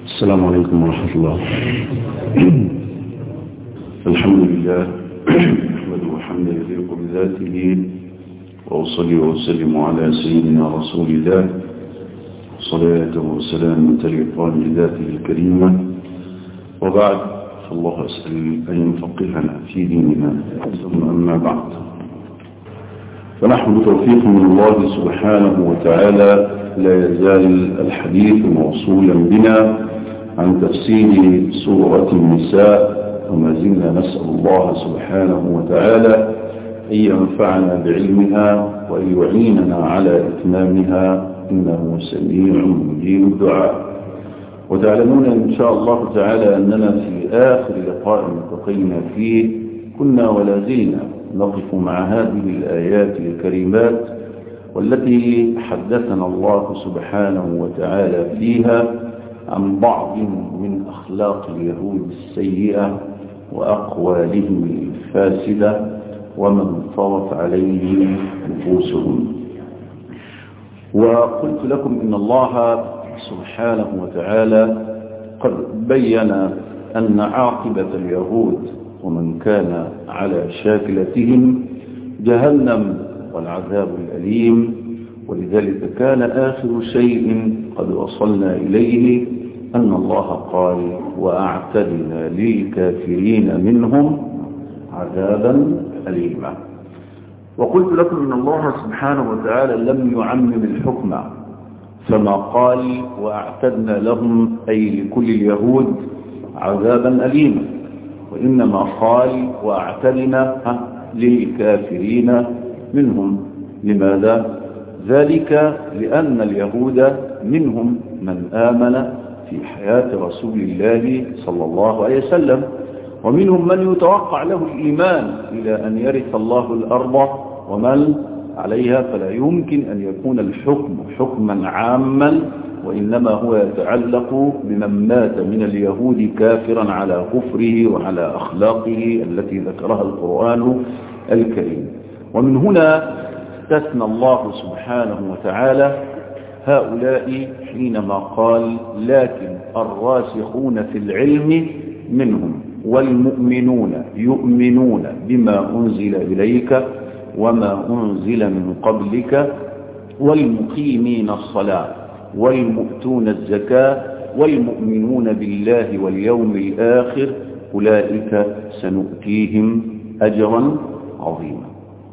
السلام عليكم ورحمة الله الحمد لله نحمده حمدا يليق بذاته وأصلي وأسلم على سيدنا رسول الله صلاة وسلام تليقان بذاته الكريمة وبعد فالله أسأل أن ينفقهنا في ديننا ثم أما بعد فنحن بتوفيق من الله سبحانه وتعالى لا يزال الحديث موصولا بنا عن تفسير سورة النساء وما زلنا نسأل الله سبحانه وتعالى أن ينفعنا بعلمها وأن يعيننا على إتمامها إنه سميع مجيب الدعاء وتعلمون إن شاء الله تعالى أننا في آخر لقاء التقينا فيه كنا ولا زلنا نقف مع هذه الآيات الكريمات والتي حدثنا الله سبحانه وتعالى فيها عن بعض من أخلاق اليهود السيئة وأقوالهم الفاسدة ومن طرت عليه نفوسهم وقلت لكم إن الله سبحانه وتعالى قد بين أن عاقبة اليهود ومن كان على شاكلتهم جهنم والعذاب الأليم ولذلك كان آخر شيء قد وصلنا إليه أن الله قال وأعتدنا للكافرين منهم عذابا أليما وقلت لكم إن الله سبحانه وتعالى لم يعمم الحكم فما قال وأعتدنا لهم أي لكل اليهود عذابا أليما وإنما قال وأعتدنا للكافرين منهم لماذا؟ ذلك لأن اليهود منهم من آمن في حياة رسول الله صلى الله عليه وسلم ومنهم من يتوقع له الإيمان إلى أن يرث الله الأرض ومن عليها فلا يمكن أن يكون الحكم حكما عاما وإنما هو يتعلق بمن مات من اليهود كافرا على كفره وعلى أخلاقه التي ذكرها القرآن الكريم ومن هنا استثنى الله سبحانه وتعالى هؤلاء حينما قال لكن الراسخون في العلم منهم والمؤمنون يؤمنون بما أنزل إليك وما أنزل من قبلك والمقيمين الصلاة والمؤتون الزكاة والمؤمنون بالله واليوم الآخر أولئك سنؤتيهم أجرا عظيما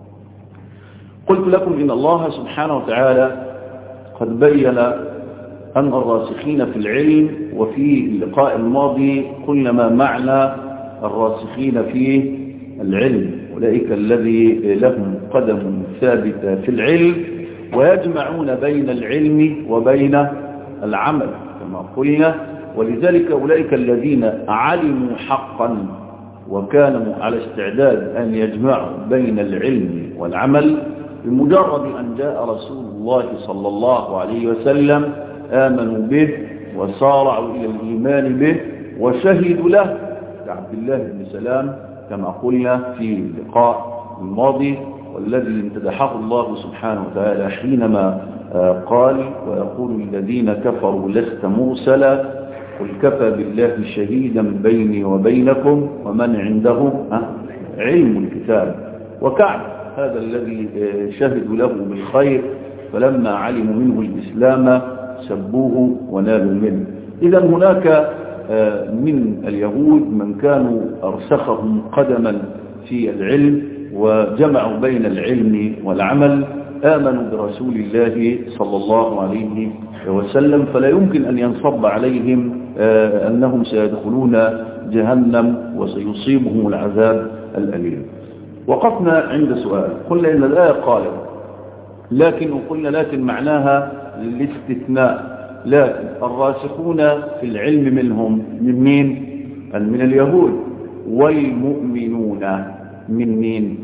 قلت لكم إن الله سبحانه وتعالى قد بين أن الراسخين في العلم وفي اللقاء الماضي قلنا ما معنى الراسخين في العلم أولئك الذي لهم قدم ثابتة في العلم ويجمعون بين العلم وبين العمل كما قلنا ولذلك أولئك الذين علموا حقا وكانوا على استعداد أن يجمعوا بين العلم والعمل بمجرد أن جاء رسول الله صلى الله عليه وسلم آمنوا به وصارعوا إلى الإيمان به وشهدوا له كعبد الله بن سلام كما قلنا في اللقاء الماضي والذي امتدحه الله سبحانه وتعالى حينما قال ويقول الذين كفروا لست مرسلا قل كفى بالله شهيدا بيني وبينكم ومن عنده علم الكتاب وكعب هذا الذي شهدوا له بالخير فلما علموا منه الإسلام سبوه ونالوا منه إذا هناك من اليهود من كانوا أرسخهم قدما في العلم وجمعوا بين العلم والعمل آمنوا برسول الله صلى الله عليه وسلم فلا يمكن أن ينصب عليهم أنهم سيدخلون جهنم وسيصيبهم العذاب الأليم وقفنا عند سؤال قلنا إن الآية قالت لكن وقلنا لكن معناها الاستثناء لكن الراسخون في العلم منهم من مين من اليهود والمؤمنون من مين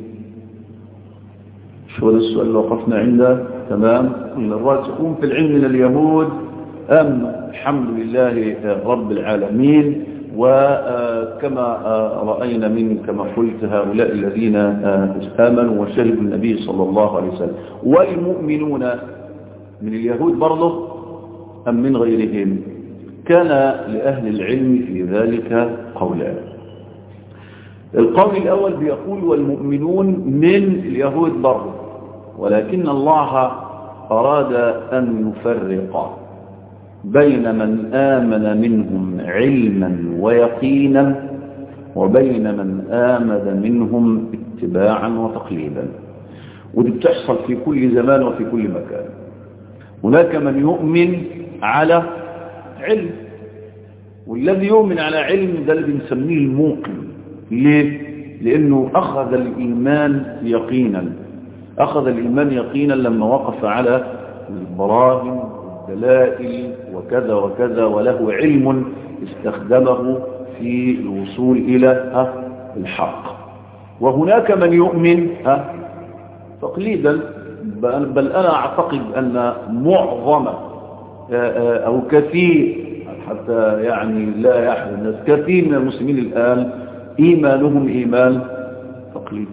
شو هذا السؤال اللي وقفنا عنده تمام قلنا الراسخون في العلم من اليهود أم الحمد لله رب العالمين وكما رأينا من كما قلت هؤلاء الذين آمنوا وشهدوا النبي صلى الله عليه وسلم والمؤمنون من اليهود برضه أم من غيرهم كان لأهل العلم في ذلك قولان القول الأول بيقول والمؤمنون من اليهود برضه ولكن الله أراد أن يفرق بين من آمن منهم علما ويقينا وبين من آمن منهم اتباعا وتقليدا ودي بتحصل في كل زمان وفي كل مكان هناك من يؤمن على علم والذي يؤمن على علم ده اللي بنسميه الموقن ليه؟ لأنه أخذ الإيمان يقينا أخذ الإيمان يقينا لما وقف على البراهن والدلائل وكذا وكذا وله علم استخدمه في الوصول إلى الحق وهناك من يؤمن تقليدا بل أنا أعتقد أن معظم أو كثير حتى يعني لا يحزن الناس كثير من المسلمين الآن إيمانهم إيمان تقليدي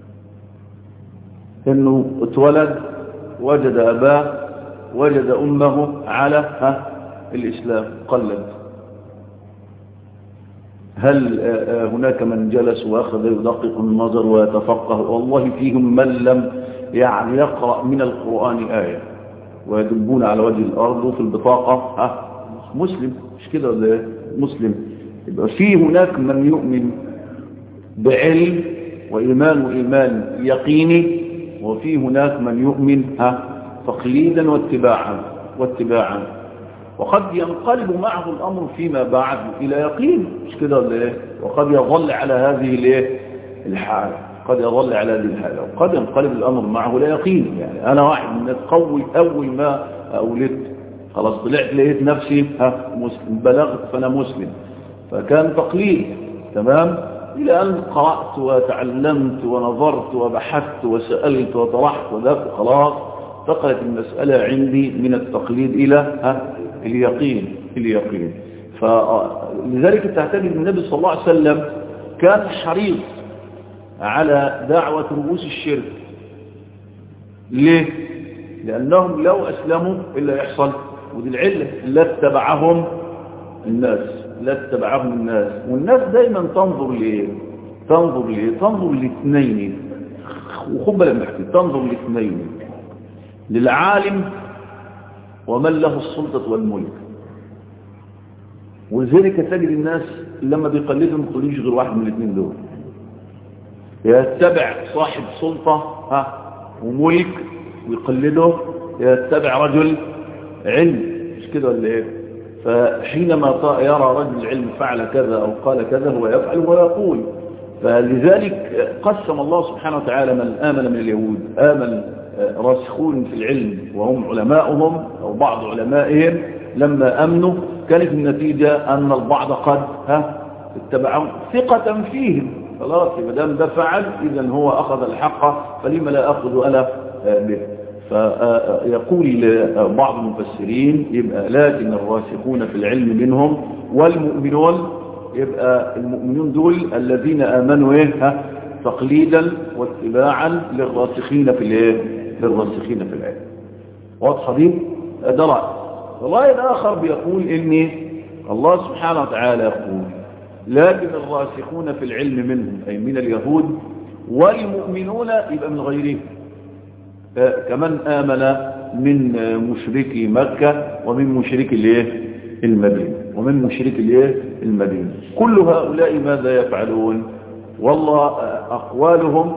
إنه اتولد وجد أباه وجد أمه على ها الإسلام قلد هل هناك من جلس وأخذ يدقق النظر ويتفقه والله فيهم من لم يعني يقرأ من القرآن آية ويدبون على وجه الأرض وفي البطاقة ها مسلم مش كده ولا مسلم يبقى في هناك من يؤمن بعلم وإيمان وإيمان يقيني وفي هناك من يؤمن ها تقليدا واتباعا واتباعا وقد ينقلب معه الأمر فيما بعد إلى يقين مش كده ولا ايه وقد يظل على هذه الايه الحال قد يظل على هذه الحالة وقد ينقلب الأمر معه لا يقين يعني أنا واحد من الناس قوي أول ما أولدت خلاص طلعت لقيت نفسي ها مسلم بلغت فأنا مسلم فكان تقليد تمام إلى أن قرأت وتعلمت ونظرت وبحثت وسألت وطرحت وذاك خلاص فقلت المسألة عندي من التقليد إلى ها اليقين اليقين فلذلك تعتقد النبي صلى الله عليه وسلم كان حريص على دعوة رؤوس الشرك ليه؟ لأنهم لو أسلموا إلا يحصل ودي العلة لا اتبعهم الناس لا اتبعهم الناس والناس دايما تنظر لإيه تنظر لإيه تنظر لاثنين وخد بالك بحكي تنظر لاثنين للعالم ومن له السلطة والملك ولذلك تجد الناس لما بيقلدوا ما يقولوش غير واحد من الاثنين دول يتبع صاحب سلطة ها وملك ويقلده يتبع رجل علم مش كده ولا ايه فحينما يرى رجل العلم فعل كذا او قال كذا هو يفعل ويقول فلذلك قسم الله سبحانه وتعالى من آمن من اليهود آمن راسخون في العلم وهم علماؤهم أو بعض علمائهم لما أمنوا كانت النتيجة أن البعض قد ها اتبعهم ثقة فيهم خلاص ما دام ده فعل إذا هو أخذ الحق فلما لا أخذ أنا به فيقول بعض المفسرين يبقى لكن الراسخون في العلم منهم والمؤمنون يبقى المؤمنون دول الذين آمنوا إيه ها تقليدا واتباعا للراسخين في الايه للراسخين في العلم واضحه دي ده راي الراي الاخر بيقول ان الله سبحانه وتعالى يقول لكن الراسخون في العلم منهم اي من اليهود والمؤمنون يبقى من غيرهم كمن امن من مشركي مكه ومن مشركي الايه المدينه ومن مشركي الايه المدينه كل هؤلاء ماذا يفعلون والله أقوالهم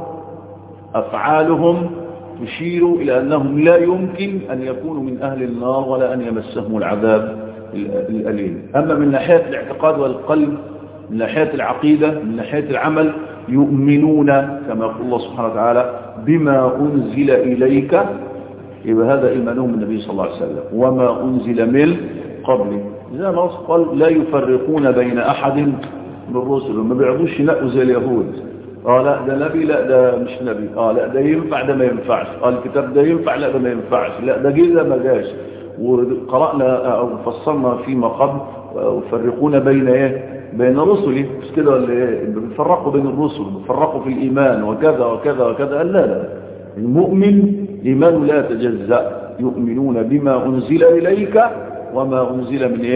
أفعالهم تشير إلى أنهم لا يمكن أن يكونوا من أهل النار ولا أن يمسهم العذاب الأليم أما من ناحية الاعتقاد والقلب من ناحية العقيدة من ناحية العمل يؤمنون كما يقول الله سبحانه وتعالى بما أنزل إليك يبقى هذا إيمانهم النبي صلى الله عليه وسلم وما أنزل من قبل إذا ما قال لا يفرقون بين أحد من الرسل ما بيعضوش ينقوا زي اليهود اه لا ده نبي لا ده مش نبي اه لا ده ينفع ده ما ينفعش اه الكتاب ده ينفع لا ده ما ينفعش لا ده جه ده ما جاش وقرأنا او فصلنا فيما قبل وفرقون بين ايه بين رسله مش كده ولا ايه بيفرقوا بين الرسل بيفرقوا في الايمان وكذا وكذا وكذا لا لا المؤمن ايمانه لا يتجزأ يؤمنون بما انزل اليك وما انزل من ايه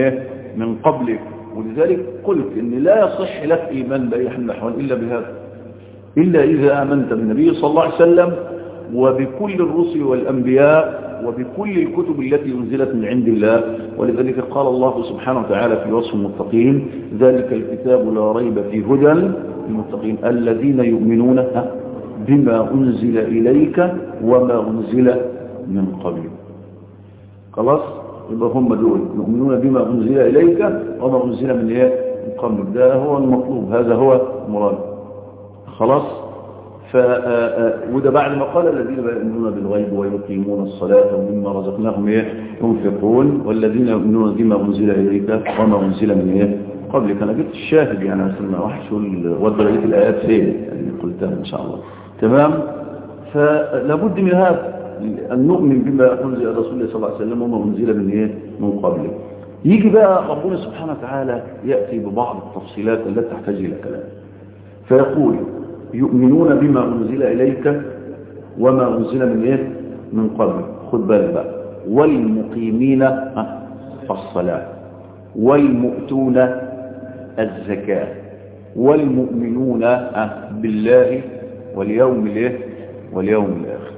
من قبلك ولذلك قلت ان لا يصح لك ايمان باي حال من الاحوال الا بهذا الا اذا امنت بالنبي صلى الله عليه وسلم وبكل الرسل والانبياء وبكل الكتب التي انزلت من عند الله ولذلك قال الله سبحانه وتعالى في وصف المتقين ذلك الكتاب لا ريب فيه هدى للمتقين الذين يؤمنون بما انزل اليك وما انزل من قبلك خلاص يبقى هم دول يؤمنون بما أنزل إليك وما أنزل من إيه من قبلك ده هو المطلوب هذا هو المراد خلاص ف وده بعد ما قال الذين يؤمنون بالغيب ويقيمون الصلاة ومما رزقناهم إيه ينفقون والذين يؤمنون بما أنزل إليك وما أنزل من إيه قبلك أنا جبت الشاهد يعني عشان ما وحش ودى بقية الآيات فين يعني قلتها إن شاء الله تمام فلابد من هذا أن نؤمن بما أنزل الرسول صلى الله عليه وسلم وما أنزل من إيه من قبله يجي بقى ربنا سبحانه وتعالى يأتي ببعض التفصيلات التي تحتاج إلى كلام فيقول يؤمنون بما أنزل إليك وما أنزل من إيه من قبل خد بالك بقى والمقيمين الصلاة والمؤتون الزكاة والمؤمنون بالله واليوم الإيه واليوم الآخر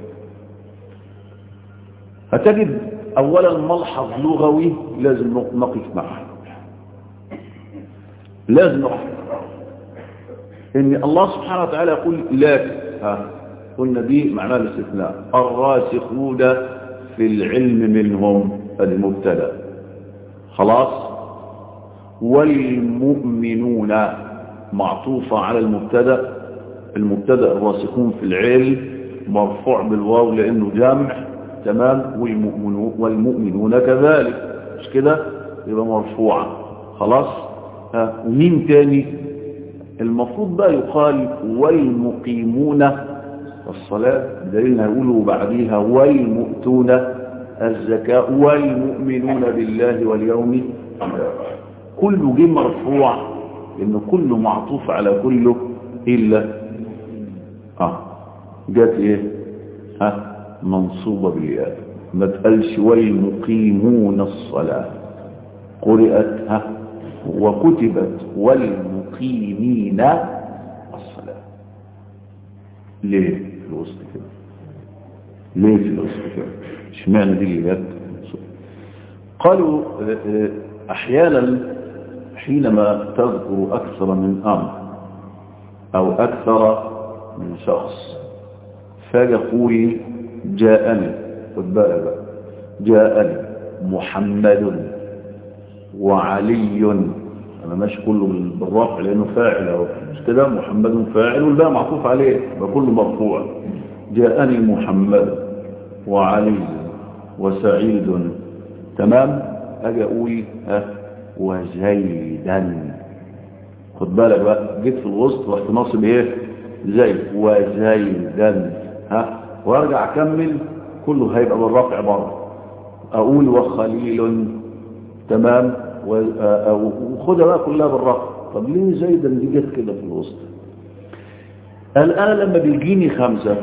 فتجد اولا ملحظ لغوي لازم نقف معه لازم نقف ان الله سبحانه وتعالى يقول لكن ها قلنا دي معناها الاستثناء الراسخون في العلم منهم المبتدا خلاص والمؤمنون معطوفة على المبتدا المبتدا الراسخون في العلم مرفوع بالواو لانه جامع تمام والمؤمنون, والمؤمنون كذلك مش كده يبقى مرفوعة خلاص ها ومين تاني المفروض بقى يقال والمقيمون الصلاة دليل هيقولوا بعديها والمؤتون الزكاة والمؤمنون بالله واليوم كله جه مرفوع لأنه كله معطوف على كله إلا اه جت ايه ها منصوبة بالياء ما تقالش والمقيمون الصلاة قرأت ها وكتبت والمقيمين الصلاة ليه في الوسط كده ليه في الوسط كده اشمعنى دي اللي جت قالوا احيانا حينما تذكر اكثر من امر او اكثر من شخص فيقول جاءني خد بالك بقى جاءني محمد وعلي انا ماشي كله بالرفع لانه فاعل اهو مش كده محمد فاعل والباقي معطوف عليه يبقى كله مرفوع جاءني محمد وعلي وسعيد تمام اجي اقول ها وزيدا خد بالك بقى جيت في الوسط رحت ناصب ايه زيد وزيدا ها وارجع اكمل كله هيبقى بالرفع بره اقول وخليل تمام وخدها بقى كلها بالرفع طب ليه زيدا دي جت كده في الوسط قال انا لما بيجيني خمسة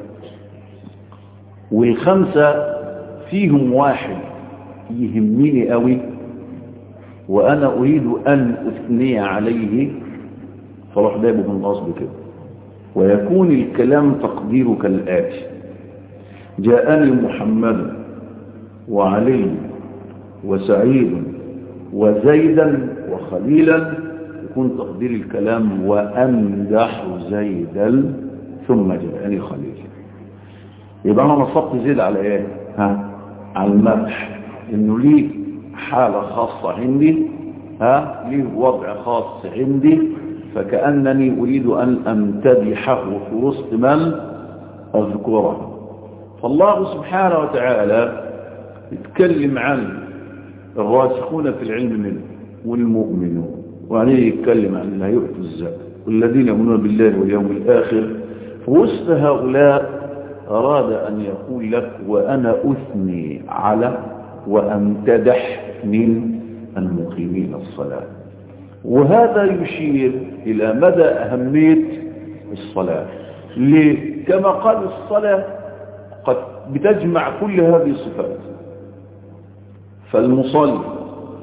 والخمسة فيهم واحد يهمني قوي وانا اريد ان اثني عليه فروح جايبه من القصد كده ويكون الكلام تقديره كالآتي جاءني محمد وعلي وسعيد وزيدا وخليلا يكون تقدير الكلام وأمدح زيدا ثم جاءني خليل يبقى أنا نصبت زيد على إيه ها على المدح إنه ليه حالة خاصة عندي ها ليه وضع خاص عندي فكأنني أريد أن أمتدحه في وسط من أذكره فالله سبحانه وتعالى يتكلم عن الراسخون في العلم منه والمؤمنون وعليه يتكلم عن لا يؤتوا الزكاة والذين يؤمنون بالله واليوم الآخر فوسط هؤلاء أراد أن يقول لك وأنا أثني على وأمتدح من المقيمين الصلاة وهذا يشير إلى مدى أهمية الصلاة ليه؟ كما قال الصلاة قد بتجمع كل هذه الصفات فالمصلي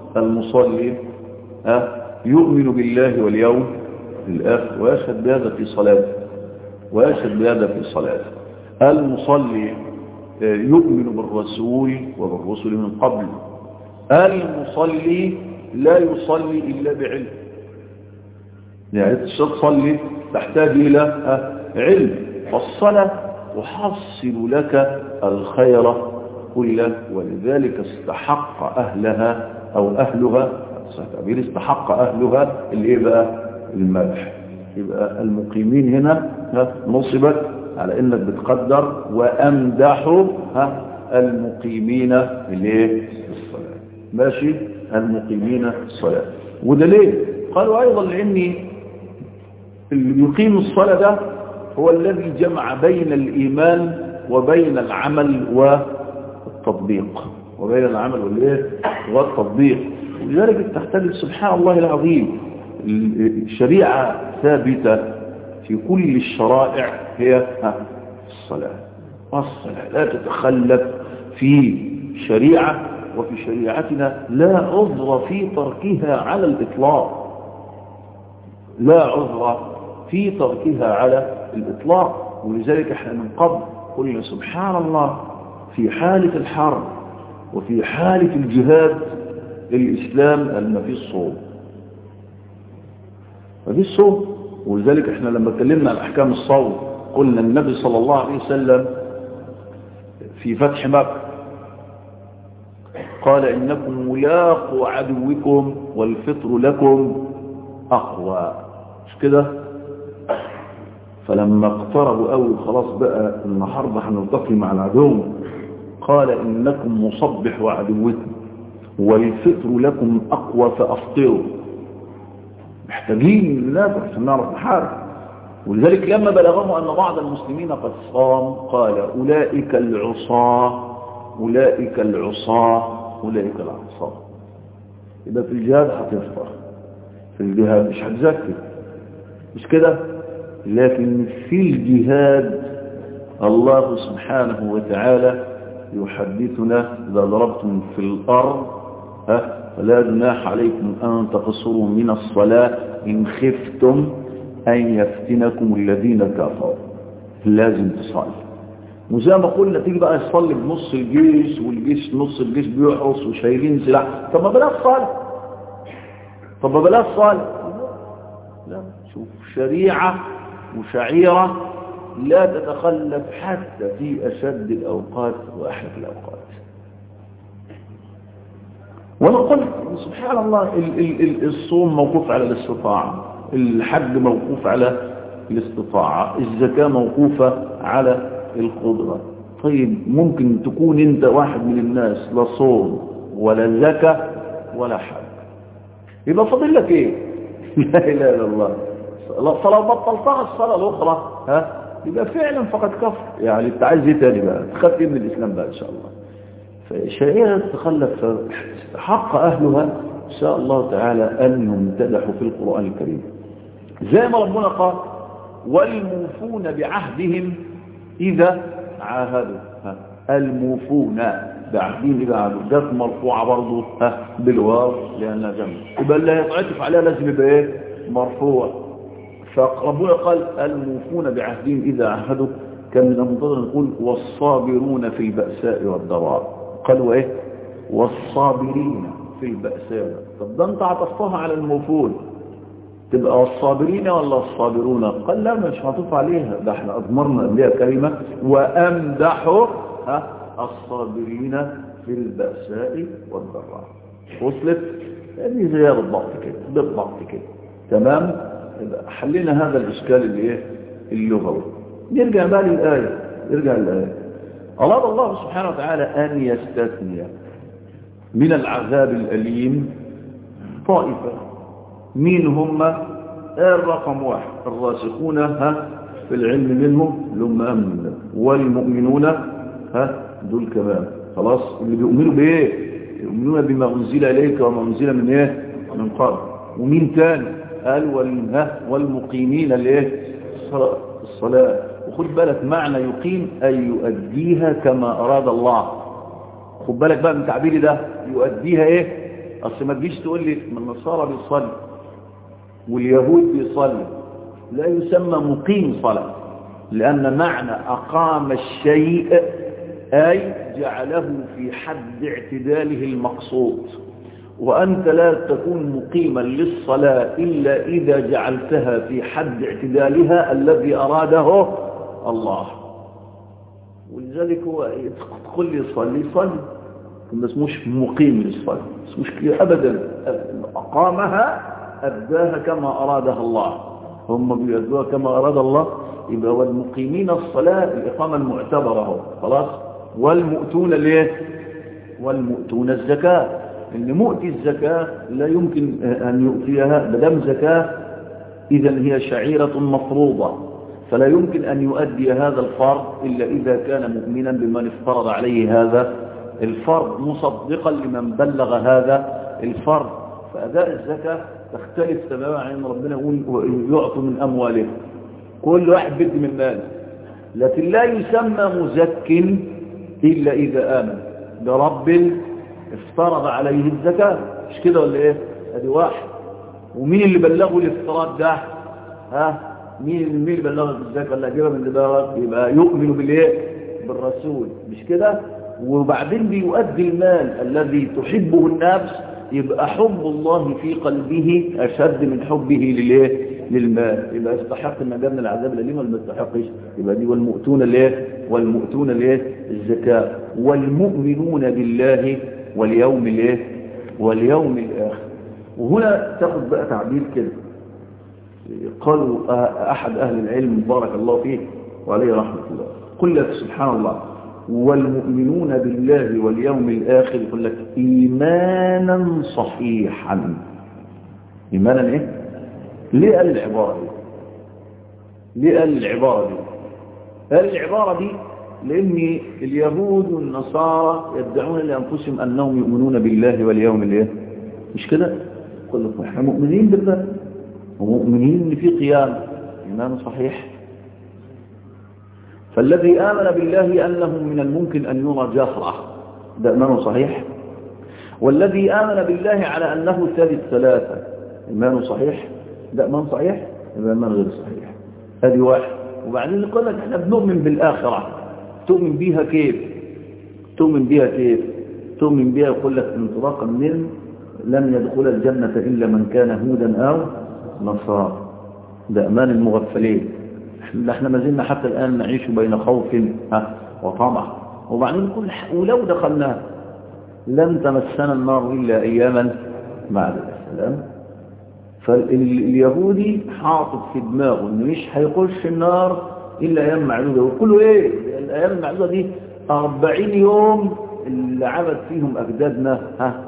المصلي ها يؤمن بالله واليوم الآخر ويشهد بهذا في صلاته ويشهد بهذا في صلاته المصلي يؤمن بالرسول وبالرسل من قبل المصلي لا يصلي إلا بعلم يعني تصلي تحتاج إلى علم فالصلاة تحصل لك الخير كله ولذلك استحق أهلها أو أهلها تعبير استحق أهلها اللي إيه بقى المدح يبقى المقيمين هنا نصبت على انك بتقدر وامدحوا المقيمين الايه الصلاه ماشي المقيمين الصلاه وده ليه قالوا ايضا لان اللي يقيم الصلاه ده هو الذي جمع بين الايمان وبين العمل والتطبيق وبين العمل والايه والتطبيق ولذلك تحتاج سبحان الله العظيم الشريعه ثابته في كل الشرائع هي الصلاة والصلاة لا تتخلف في شريعة وفي شريعتنا لا عذر في تركها على الإطلاق لا عذر في تركها على الإطلاق ولذلك احنا من قبل قلنا سبحان الله في حالة الحرب وفي حالة الجهاد الإسلام أن في الصوم ففي الصوم ولذلك احنا لما اتكلمنا عن احكام الصوم قلنا النبي صلى الله عليه وسلم في فتح مكة قال انكم ملاقوا عدوكم والفطر لكم اقوى مش كده فلما اقتربوا قوي خلاص بقى ان حرب هنلتقي مع العدو قال انكم مصبح عدوكم والفطر لكم اقوى فافطروا محتاجين ننافع عشان نعرف نحارب ولذلك لما بلغهم أن بعض المسلمين قد صام قال أولئك العصاة أولئك العصاة أولئك العصاة يبقى في الجهاد هتفطر في الجهاد مش هتزكي مش كده لكن في الجهاد الله سبحانه وتعالى يحدثنا إذا ضربتم في الأرض ها فلا جناح عليكم أن تقصروا من الصلاة إن خفتم أن يفتنكم الذين كفروا لازم تصلي وزي ما قلنا تيجي بقى يصلي بنص الجيش والجيش نص الجيش بيحرس وشايلين سلاح طب ما بلاش صلاة طب ما بلاش صلاة لا شوف شريعة وشعيرة لا تتخلف حتى في أشد الأوقات وأحلى الأوقات وانا قلت سبحان الله الصوم موقوف على الاستطاعة الحج موقوف على الاستطاعة الزكاة موقوفة على القدرة طيب ممكن تكون انت واحد من الناس لا صوم ولا زكاة ولا حج يبقى فاضل لك ايه لا اله الا الله فلو بطلتها الصلاة الاخرى ها يبقى فعلا فقد كفر يعني انت عايز ايه تاني بقى تخاف ايه من الاسلام بقى ان شاء الله فشريعة تخلف حق أهلها إن شاء الله تعالى أن يمتدحوا في القرآن الكريم زي ما ربنا قال والموفون بعهدهم إذا عاهدوا الموفون بعهدهم إذا عاهدوا جت مرفوعة برضه بالواو لأنها جمع يبقى اللي يتعطف عليها لازم يبقى إيه مرفوع فربنا قال الموفون بعهدهم إذا عاهدوا كان من المنتظر نقول والصابرون في البأساء والضراء قالوا ايه والصابرين في البأساء طب ده انت عطفتها على الموفون تبقى والصابرين ولا الصابرون قال لا مش معطوف عليها ده احنا اضمرنا قبلها كلمة وامدحوا ها الصابرين في البأساء والضراء وصلت هذه زي بالضبط كده بالضبط كده تمام يبقى حلينا هذا الاشكال اللي ايه اللغوي نرجع بقى للآية نرجع للآية أراد الله سبحانه وتعالى أن يستثني من العذاب الأليم طائفة مين هم الرقم واحد الراسخون ها في العلم منهم لهم أمن والمؤمنون ها دول كمان خلاص اللي بيؤمنوا بإيه يؤمنون بما أنزل إليك وما أنزل من إيه من قبل ومين تاني قال والمقيمين الإيه الصلاة وخد بالك معنى يقيم أي يؤديها كما أراد الله خد بالك بقى من تعبيري ده يؤديها إيه اصل ما تجيش تقول لي ما النصارى بيصلي واليهود بيصلي لا يسمى مقيم صلاة لأن معنى أقام الشيء أي جعله في حد اعتداله المقصود وأنت لا تكون مقيما للصلاة إلا إذا جعلتها في حد اعتدالها الذي أراده الله ولذلك هو تقول لي صلي صلي ما اسموش مقيم للصلاة اسموش كده أبدا أقامها أداها كما أرادها الله هم بيأدوها كما أراد الله يبقى والمقيمين الصلاة الإقامة المعتبرة هو خلاص والمؤتون ليه والمؤتون الزكاة اللي مؤتي الزكاة لا يمكن أن يؤتيها بدم زكاة إذا هي شعيرة مفروضة فلا يمكن أن يؤدي هذا الفرض إلا إذا كان مؤمنا بمن افترض عليه هذا الفرض مصدقا لمن بلغ هذا الفرض فأداء الزكاة تختلف تماما عن ربنا يقول يعطوا من أموالهم كل واحد بد من مال لكن لا يسمى مزك إلا إذا آمن برب افترض عليه الزكاة مش كده ولا ايه ادي واحد ومين اللي بلغه الافتراض ده ها مين مين اللي بلغه الزكاة ولا جيبها من دماغك يبقى يؤمن بالايه بالرسول مش كده وبعدين بيؤدي المال الذي تحبه النفس يبقى حب الله في قلبه أشد من حبه للايه للمال يبقى يستحق النجاة من العذاب الأليم ولا ما يستحقش يبقى دي والمؤتون الايه والمؤتون الايه الزكاة والمؤمنون بالله واليوم الايه واليوم الآخر وهنا تاخد بقى تعبير كده قالوا أحد أهل العلم بارك الله فيه وعليه رحمة الله قل لك سبحان الله والمؤمنون بالله واليوم الآخر يقول لك إيمانا صحيحا إيمانا إيه؟ ليه قال العبارة دي؟ ليه قال العبارة دي؟ قال العبارة دي لأن اليهود والنصارى يدعون لأنفسهم أنهم يؤمنون بالله واليوم الإيه؟ مش كده؟ قل لكم احنا مؤمنين بالله ومؤمنين ان في قيام إيمان صحيح فالذي آمن بالله أنه من الممكن أن يرى جهرة ده إيمان صحيح والذي آمن بالله على أنه ثالث ثلاثة إيمان صحيح ده إيمان صحيح يبقى إيمان غير صحيح هذه واحد وبعدين يقول لك احنا بنؤمن بالآخرة تؤمن بيها كيف تؤمن بيها كيف تؤمن بيها يقول لك انطلاقا من لن يدخل الجنة إلا من كان هودا أو نصارى ده أمان المغفلين احنا ما زلنا حتى الآن نعيش بين خوف ها وطمع وبعدين نقول ولو دخلنا لن تمسنا النار إلا أياما بعد السلام فاليهودي حاطط في دماغه انه مش هيخش النار إلا أيام معدودة وكله إيه الأيام المعدودة دي أربعين يوم اللي عبد فيهم أجدادنا ها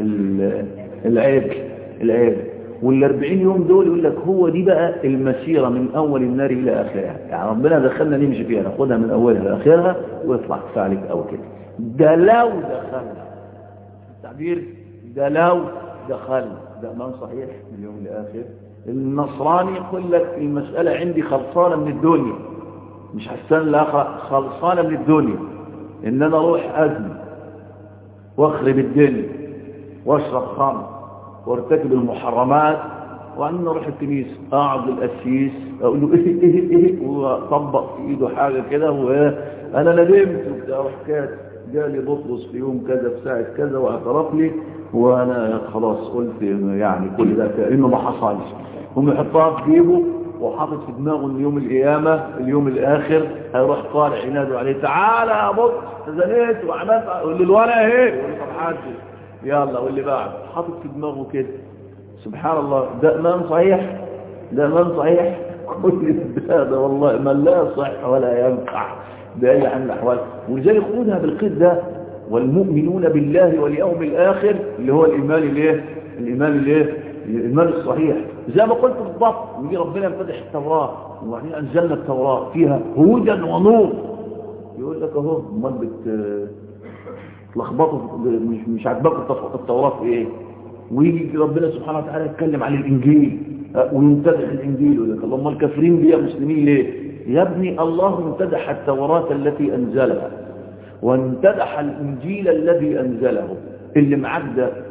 العيب العيب والاربعين يوم دول يقول لك هو دي بقى المسيرة من أول النار إلى آخرها يعني ربنا دخلنا نمشي فيها ناخدها من أولها لآخرها ويطلع كفاية عليك أو كده ده لو دخلنا التعبير ده لو دخلنا ده أمان صحيح من اليوم الآخر النصراني يقول لك المسألة عندي خلصانة من الدنيا مش هستنى الآخرة خلصانة من الدنيا إن أنا أروح أزمي واخرب الدنيا واشرب خمر وارتكب المحرمات وأن أروح الكنيسة أقعد القسيس أقول له إيه إيه إيه وأطبق في إيده حاجة كده وأنا ندمت وبتاع وحكاية جالي بطرس في يوم كذا في ساعة كذا واعترف لي وأنا خلاص قلت يعني كل ده كأنه ما حصلش هم يحطها في جيبه وحاطط في دماغه ان يوم القيامة اليوم الآخر هيروح طالع ينادوا عليه تعالى يا بطرس تزنيت وعملت قول له الورقة اهي يقول له طب حد يلا واللي بعد حاطط في دماغه كده سبحان الله ده ايمان صحيح ده ايمان صحيح كل ده, ده والله ما لا صح ولا ينفع بأي عن الأحوال ولذلك خذها بالقيد ده والمؤمنون بالله واليوم الآخر اللي هو الإيمان الايه الإيمان الايه الإيمان الصحيح زي ما قلت بالضبط يجي ربنا يفتح التوراة وبعدين أنزلنا التوراة فيها هدى ونور يقول لك اهو امال بت تلخبطوا مش مش عاجباكم التوراة في ايه ويجي ربنا سبحانه وتعالى يتكلم عن الانجيل ويمتدح الانجيل ويقول لك اللهم الكافرين بيا مسلمين ليه يا ابني الله امتدح التوراة التي انزلها وامتدح الانجيل الذي انزله اللي معاك ده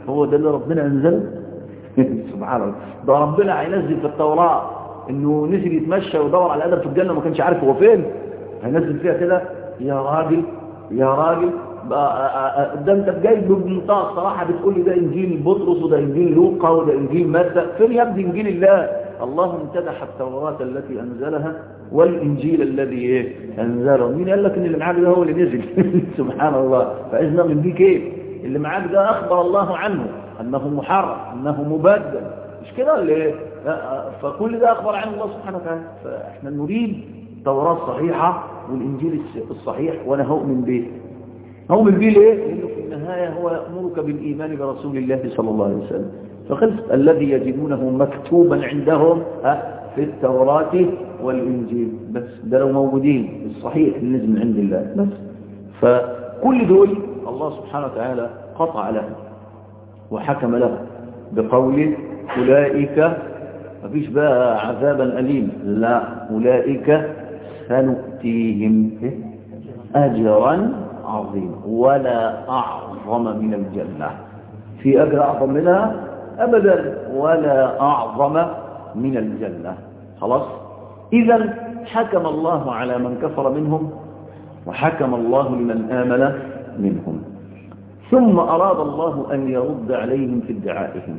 هو ده اللي ربنا أنزله سبحان الله ده ربنا هينزل في التوراة انه نزل يتمشى ويدور على ادم في الجنه وما كانش عارف هو فين هينزل فيها كده يا راجل يا راجل ده انت جايبه بمنتهى الصراحه بتقول لي ده انجيل بطرس وده انجيل لوقا وده انجيل متى فين يبدو انجيل الله الله امتدح التوراه التي انزلها والانجيل الذي ايه انزله مين قال لك ان اللي معاك ده هو اللي نزل سبحان الله فاذن من دي كيف اللي معاك ده اخبر الله عنه انه محرم انه مبدل مش كده ولا ايه فكل ده اخبر عنه الله سبحانه وتعالى فاحنا نريد توراة صحيحة والانجيل الصحيح وانا هؤمن به هؤمن به ليه لانه في النهاية هو يأمرك بالايمان برسول الله صلى الله عليه وسلم فخلص الذي يجدونه مكتوبا عندهم في التوراة والانجيل بس ده لو موجودين الصحيح اللي نزل من عند الله بس فكل دول الله سبحانه وتعالى قطع له وحكم له بقوله أولئك مفيش بقى عذابا أليم لا أولئك سنؤتيهم أجرا عظيما ولا أعظم من الجنة في أجر أعظم منها أبدا ولا أعظم من الجنة خلاص إذا حكم الله على من كفر منهم وحكم الله لمن آمن منهم ثم أراد الله أن يرد عليهم في ادعائهم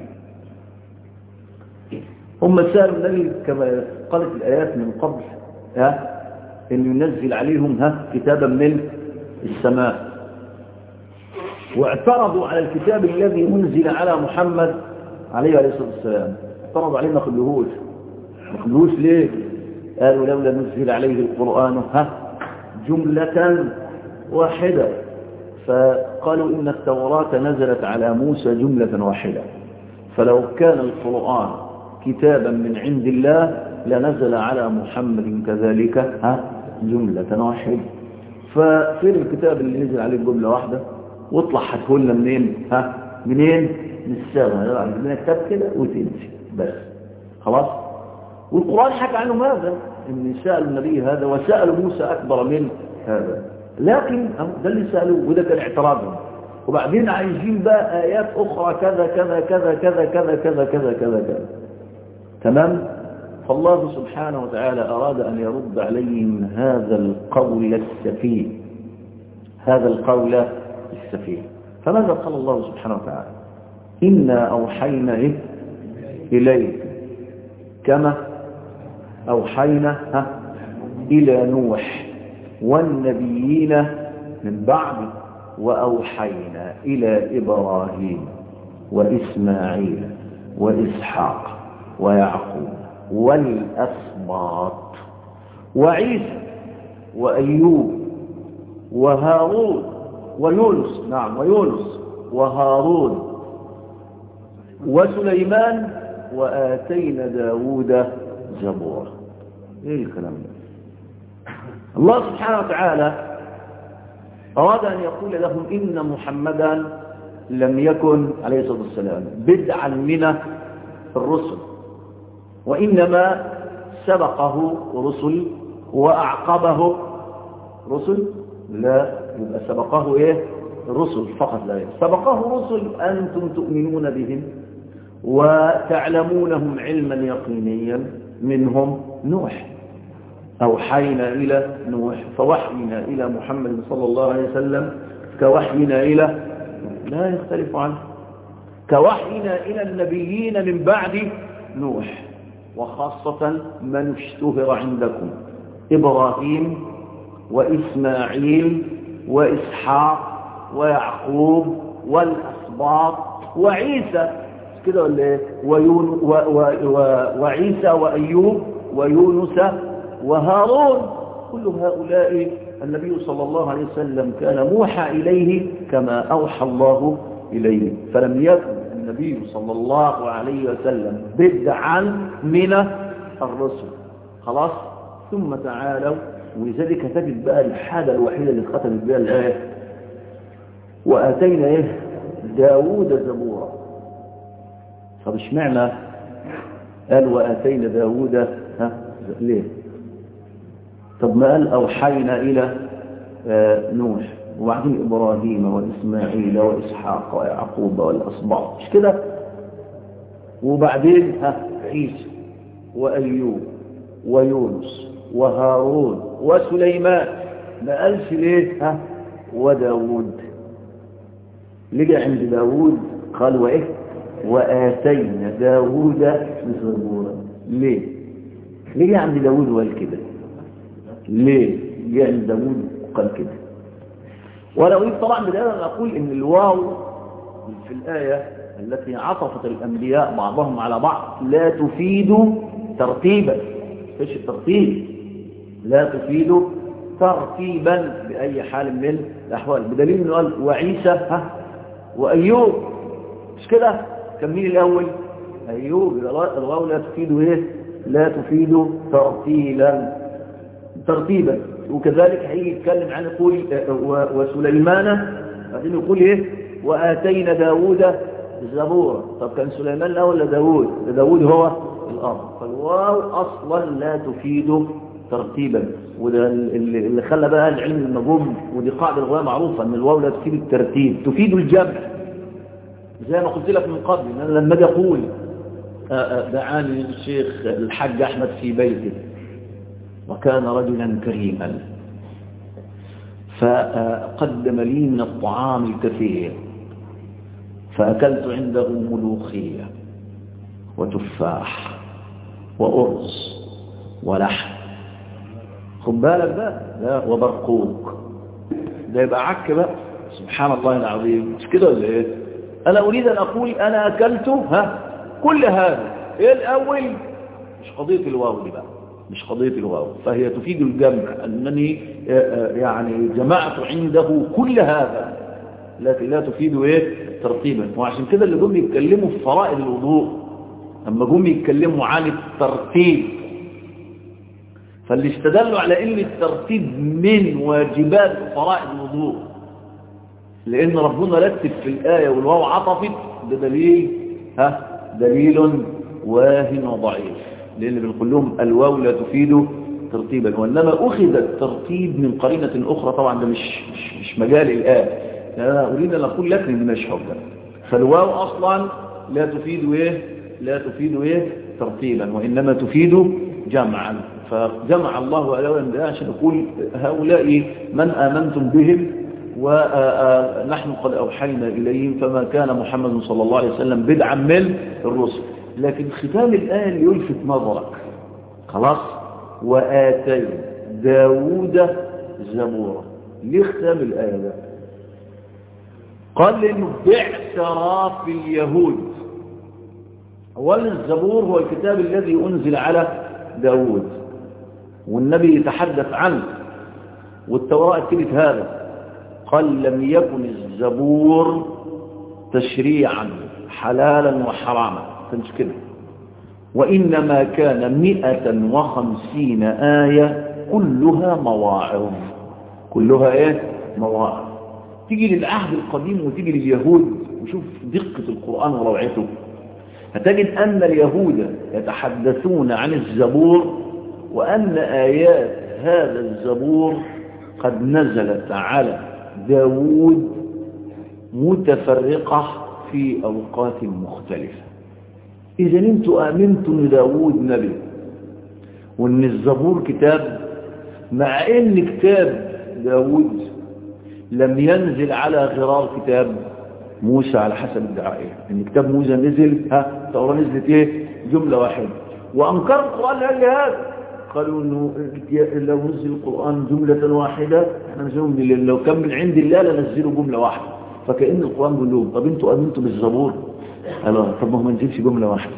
هم سألوا النبي كما قالت الآيات من قبل ها أن ينزل عليهم ها كتابا من السماء واعترضوا على الكتاب الذي منزل على محمد عليه الصلاة والسلام اعترضوا عليه ما خلوهوش ما خلوهوش ليه قالوا لولا نزل عليه القرآن ها جملة واحدة فقالوا إن التوراة نزلت على موسى جملة واحدة فلو كان القرآن كتابا من عند الله لنزل على محمد كذلك ها جملة واحدة ففين الكتاب اللي نزل عليه جملة واحدة واطلع هتقولنا منين ها منين من السماء عندنا كتاب كده وتنسي بس خلاص والقرآن حكى عنه ماذا ان سأل النبي هذا وسأل موسى أكبر من هذا لكن ده اللي سألوه وده كان اعتراضهم وبعدين عايزين بقى آيات أخرى كذا كذا كذا كذا كذا كذا كذا كذا كذا تمام فالله سبحانه وتعالى أراد أن يرد عليهم هذا القول السفيه هذا القول السفيه فماذا قال الله سبحانه وتعالى إنا أوحينا إيه؟ إليك كما أوحينا ها إلى نوح والنبيين من بعد وأوحينا إلى إبراهيم وإسماعيل وإسحاق ويعقوب والأسباط وعيسى وأيوب وهارون ويونس نعم ويونس وهارون وسليمان وآتينا داود زبورا ايه الكلام ده الله سبحانه وتعالى أراد أن يقول لهم إن محمدا لم يكن عليه الصلاة والسلام بدعا من الرسل وإنما سبقه رسل وأعقبه رسل لا يبقى سبقه إيه رسل فقط لا سبقه رسل أنتم تؤمنون بهم وتعلمونهم علما يقينيا منهم نوح أوحينا إلى نوح فوحينا إلى محمد صلى الله عليه وسلم كوحينا إلى لا يختلف عنه كوحينا إلى النبيين من بعد نوح وخاصة من اشتهر عندكم إبراهيم وإسماعيل وإسحاق ويعقوب والأسباط وعيسى كده ولا ايه ويون و و و وعيسى وأيوب ويونس وهارون كل هؤلاء النبي صلى الله عليه وسلم كان موحى إليه كما أوحى الله إليه فلم يكن النبي صلى الله عليه وسلم بدعا من الرسل خلاص ثم تعالوا ولذلك تجد بقى الحاجة الوحيدة اللي ختمت بها الآية وآتينا إيه داود زبورا طب اشمعنى قال وآتينا داود ها ليه طب ما قال أوحينا إلى آه نوح وبعدين إبراهيم وإسماعيل وإسحاق ويعقوب والأصباط مش كده وبعدين ها عيسى وأيوب ويونس وهارون وسليمان ما قالش ليه ها وداود لجأ عند داود قال وإيه وآتينا داود زبورا ليه ليه عند داود وقال كده ليه جاء عند داود وقال كده وأنا أريد طبعا بداية أن أقول إن الواو في الآية التي عطفت الأنبياء بعضهم على بعض لا تفيد ترتيبا ايش الترتيب لا تفيد ترتيبا بأي حال من الأحوال بدليل أنه قال وعيسى ها وأيوب مش كده كان مين الأول أيوب الواو لا تفيد إيه لا تفيد ترتيلا ترتيبا وكذلك هيجي يتكلم عن يقول وسليمان بعدين يقول إيه وآتينا داود زبورا طب كان سليمان الأول ولا داود ده داود هو الأرض فالواو أصلا لا تفيد ترتيبا وده اللي خلى بقى العلم النجوم ودي قاعدة لغوية معروفة ان الواو لا تفيد الترتيب تفيد الجمع زي ما قلت لك من قبل ان انا لما اجي اقول دعاني الشيخ الحاج احمد في بيته وكان رجلا كريما فقدم لي من الطعام الكثير فاكلت عنده ملوخيه وتفاح وارز ولحم خد بالك بقى لا وبرقوق ده يبقى عك بقى سبحان الله العظيم مش كده ولا ايه انا اريد ان اقول انا اكلت ها كل هذا ايه الاول مش قضيه الواو دي بقى مش قضيه الواو فهي تفيد الجمع انني يعني جمعت عنده كل هذا لكن لا تفيد ايه ترتيبا وعشان كده اللي جم يتكلموا في فرائض الوضوء اما جم يتكلموا عن الترتيب فاللي استدلوا على ان الترتيب من واجبات فرائض الوضوء لان ربنا رتب في الآية والواو عطفت ده دليل ها دليل واهن وضعيف لان بنقول لهم الواو لا تفيد ترتيبا وانما اخذ الترتيب من قرينة اخرى طبعا ده مش مش, مش مجال الآية انا اريد ان اقول لك ان مش حجة فالواو اصلا لا تفيد ايه لا تفيد ايه ترتيبا وانما تفيد جمعا فجمع الله ألوان ده عشان يقول هؤلاء من آمنتم بهم ونحن قد أوحينا إليهم فما كان محمد صلى الله عليه وسلم بدعا من الرسل لكن ختام الآية اللي يلفت نظرك خلاص وآتي داود زبورا ليه ختام الآية ده قال لأنه باعتراف اليهود أولا الزبور هو الكتاب الذي أنزل على داود والنبي يتحدث عنه والتوراة اكتبت هذا قال لم يكن الزبور تشريعا حلالا وحراما كانش كده وإنما كان مئة وخمسين آية كلها مواعظ كلها ايه مواعظ تيجي للعهد القديم وتيجي لليهود وشوف دقة القرآن وروعته هتجد أن اليهود يتحدثون عن الزبور وأن آيات هذا الزبور قد نزلت على داود متفرقة في أوقات مختلفة إذا انتوا آمنتوا أن داود نبي وأن الزبور كتاب مع أن كتاب داود لم ينزل على غرار كتاب موسى على حسب الدعائية ان كتاب موسى نزل ها التوراة نزلت ايه جملة واحدة وانكر القرآن قال هذا قالوا انه لو نزل القرآن جملة واحدة احنا نزلهم لو كان من عند الله لنزلوا جملة واحدة فكأن القرآن بيقول لهم طب انتوا امنتوا بالزبور قالوا طب ما هو ما نزلش جملة واحدة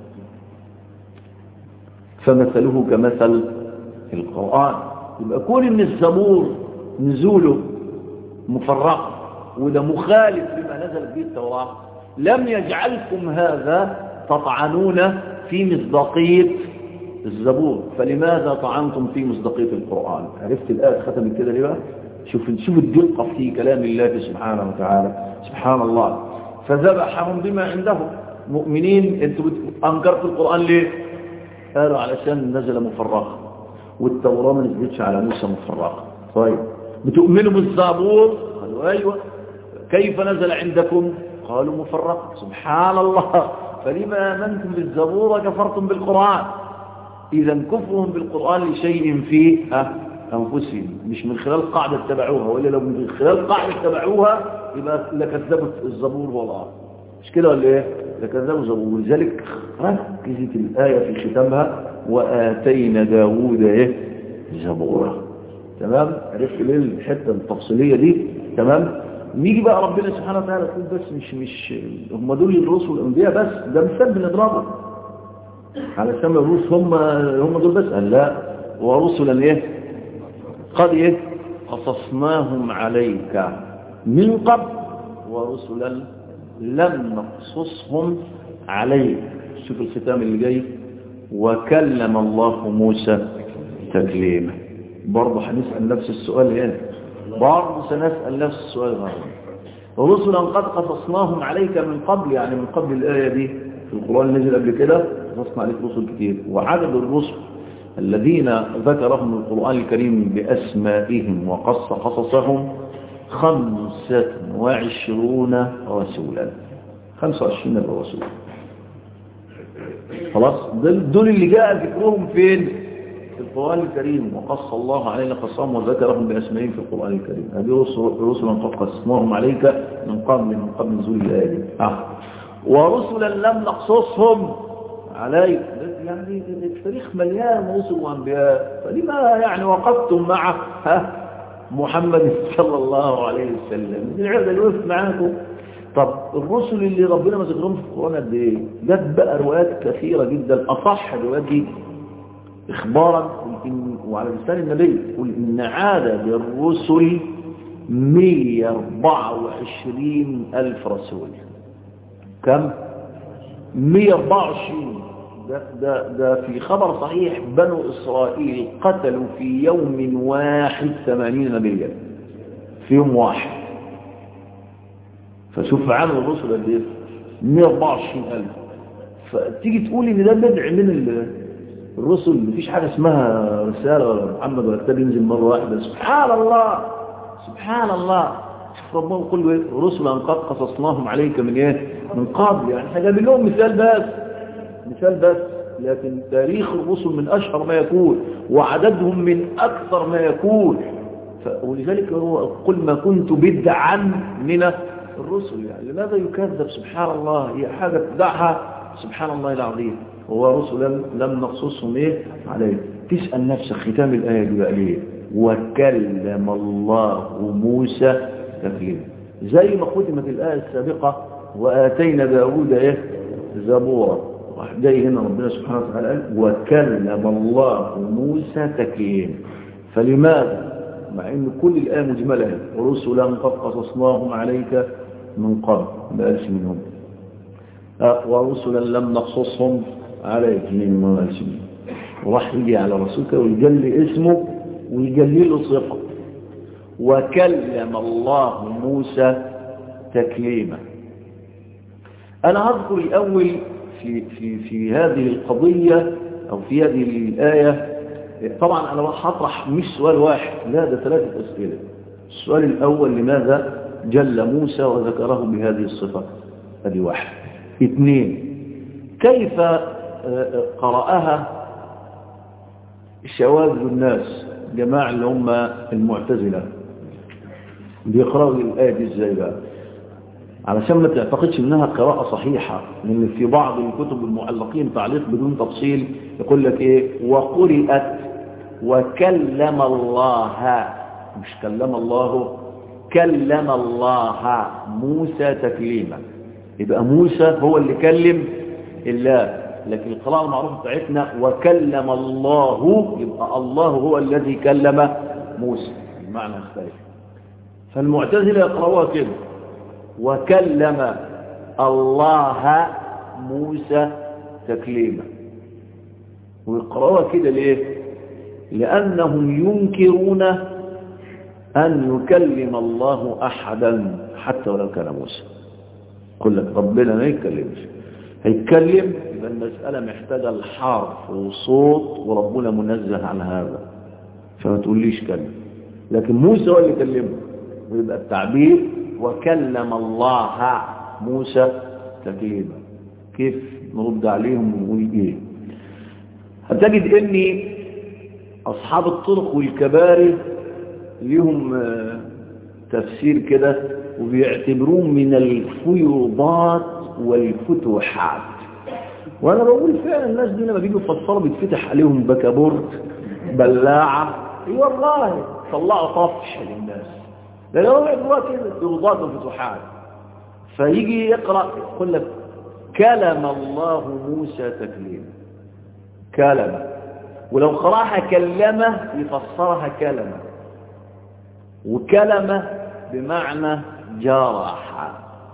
فمثله كمثل القرآن يبقى كون ان الزبور نزوله مفرقه وده مخالف بما نزلت به التوراة لم يجعلكم هذا تطعنون في مصداقية الزبور فلماذا طعنتم في مصداقية القرآن عرفت الآية ختمت كده ليه بقى شوف شوف الدقة في كلام الله سبحانه وتعالى سبحان الله فذبحهم بما عندهم مؤمنين انتوا انكرتوا القرآن ليه قالوا علشان نزل مفرقا والتوراة ما نزلتش على موسى مفرقا طيب بتؤمنوا بالزبور قالوا أيوة كيف نزل عندكم قالوا مفرق سبحان الله فلما آمنتم بالزبور وكفرتم بالقرآن إذا كفرهم بالقرآن لشيء في أنفسهم مش من خلال قاعدة اتبعوها وإلا لو من خلال قاعدة اتبعوها يبقى لكذبوا الزبور والله مش كده ولا ايه لكذبوا الزبور ولذلك ركزت الآية في ختامها وآتينا داوود ايه زبورا تمام عرفت ليه الحتة التفصيلية دي تمام نيجي بقى ربنا سبحانه وتعالى يقول بس مش مش هم دول الرسل والانبياء بس ده مثال بنضربه على سمع الرسل هم هم دول بس قال لا ورسلا ايه قد ايه قصصناهم عليك من قبل ورسلا لم نقصصهم عليك شوف الختام اللي جاي وكلم الله موسى تكليما برضه هنسأل نفس السؤال هنا برضه سنسأل نفس السؤال هذا رسلا قد قصصناهم عليك من قبل يعني من قبل الآية دي في القرآن نزل قبل كده قصصنا عليك رسل كتير وعدد الرسل الذين ذكرهم القرآن الكريم بأسمائهم وقص قصصهم خمسة وعشرون رسولا خمسة وعشرين رسولا خلاص دول اللي جاء ذكرهم فين في القرآن الكريم وقص الله علينا قصام وذكرهم بأسمائهم في القرآن الكريم هذه رسلا قد قصناهم عليك من قبل من قبل نزول الآية آه. ورسلا لم نقصصهم عليك يعني التاريخ مليان رسل وانبياء فلما يعني وقفتم مع ها محمد صلى الله عليه وسلم العبد اللي وقف معاكم طب الرسل اللي ربنا ما ذكرهم في القرآن قد ايه جت بقى روايات كثيرة جدا أصح الروايات دي إخبارا إن وعلى لسان النبي يقول إن عدد الرسل 124 ألف رسول كم 124 ده, ده, ده في خبر صحيح بنو إسرائيل قتلوا في يوم واحد ثمانين نبيا في يوم واحد فشوف عدد الرسل قد ايه 124 ألف فتيجي تقول ان ده بدع من الرسل مفيش حاجة اسمها رسالة ولا محمد ولا كتاب ينزل مرة واحدة سبحان الله سبحان الله شوف ربنا يقول له ايه رسلا قد قصصناهم عليك من ايه من قبل يعني احنا جايبين لهم مثال بس مثال بس لكن تاريخ الرسل من أشهر ما يكون وعددهم من أكثر ما يكون ولذلك هو قل ما كنت بدعا من الرسل يعني لماذا يكذب سبحان الله هي حاجة تدعها سبحان الله العظيم هو رسلا لم نقصصهم ايه عليه تسأل نفسك ختام الآية دي بقى ليه وكلم الله موسى تكليما زي ما ختمت الآية السابقة وآتينا داود ايه زبورا جاي هنا ربنا سبحانه وتعالى قال وكلم الله موسى تكليما فلماذا مع ان كل الآية مجملة ورسلا قد قصصناهم عليك من قبل ما قالش منهم ورسلا لم نقصصهم عليك من ما قالش منهم وراح يجي على رسولك ويجلي اسمه ويجلي له صفه وكلم الله موسى تكليما انا هذكر الاول في في في هذه القضيه او في هذه الايه طبعا انا هطرح مش سؤال واحد لا ده ثلاثه اسئله السؤال الاول لماذا جل موسى وذكره بهذه الصفه هذه واحد اثنين كيف قرأها شواذ الناس جماعة اللي هم المعتزلة بيقرأوا الآية دي ازاي بقى علشان ما تعتقدش انها قراءة صحيحة لان في بعض الكتب المعلقين تعليق بدون تفصيل يقول لك ايه وقرئت وكلم الله مش كلم الله كلم الله موسى تكليما يبقى موسى هو اللي كلم الله لكن القراءة المعروفة بتاعتنا وكلم الله يبقى الله هو الذي كلم موسى المعنى يختلف فالمعتزلة يقرأوها كده وكلم الله موسى تكليما ويقرأوها كده ليه لأنهم ينكرون أن يكلم الله أحدا حتى ولو كان موسى يقول لك ربنا ما يتكلمش هيتكلم يبقى المسألة محتاجة الحرف وصوت وربنا منزه عن هذا فما تقوليش كلم لكن موسى هو اللي كلمه ويبقى التعبير وكلم الله موسى تكليما كيف نرد عليهم ونقول ايه هتجد ان اصحاب الطرق والكباري ليهم تفسير كده وبيعتبروه من الفيوضات والفتوحات وانا بقول فعلا الناس دي لما بيجوا يفسروا بيتفتح عليهم بكابورت بلاعه اي والله طلعوا طفش للناس لان هو بيعتبروها كده فيوضات وفتوحات فيجي يقرا يقول لك كلم الله موسى تكليما كلمه ولو قراها كلمه يفسرها كلمه وكلمه بمعنى جرح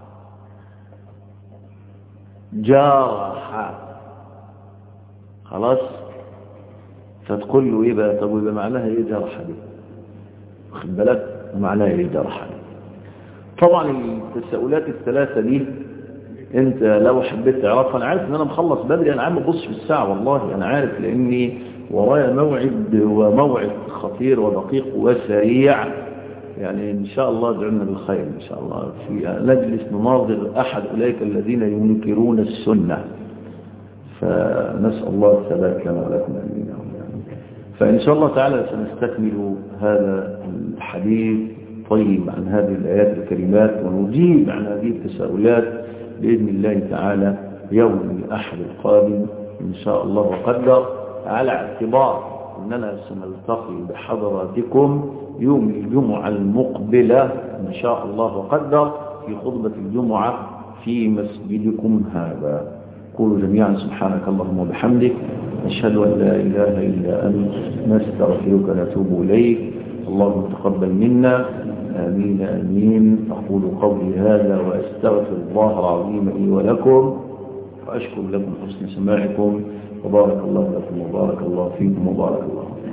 جرح خلاص فتقول له ايه بقى طب يبقى معناها ايه جرح دي واخد بالك معناها ايه جرح دي طبعا التساؤلات الثلاثه دي انت لو حبيت تعرفها انا عارف ان انا مخلص بدري انا عم ببص في الساعه والله انا عارف لاني ورايا موعد وموعد خطير ودقيق وسريع يعني إن شاء الله ادعونا بالخير إن شاء الله في نجلس نناظر أحد أولئك الذين ينكرون السنة فنسأل الله الثبات لنا ولكم أمين فإن شاء الله تعالى سنستكمل هذا الحديث طيب عن هذه الآيات الكريمات ونجيب عن هذه التساؤلات بإذن الله تعالى يوم الأحد القادم إن شاء الله وقدر على اعتبار أننا سنلتقي بحضراتكم يوم الجمعة المقبلة إن شاء الله وقدر في خطبة الجمعة في مسجدكم هذا قولوا جميعا سبحانك اللهم وبحمدك نشهد أن لا إله إلا أنت نستغفرك ونتوب إليك اللهم تقبل منا آمين آمين أقول قولي هذا وأستغفر الله العظيم لي ولكم وأشكر لكم حسن سماعكم وبارك الله لكم وبارك الله فيكم وبارك الله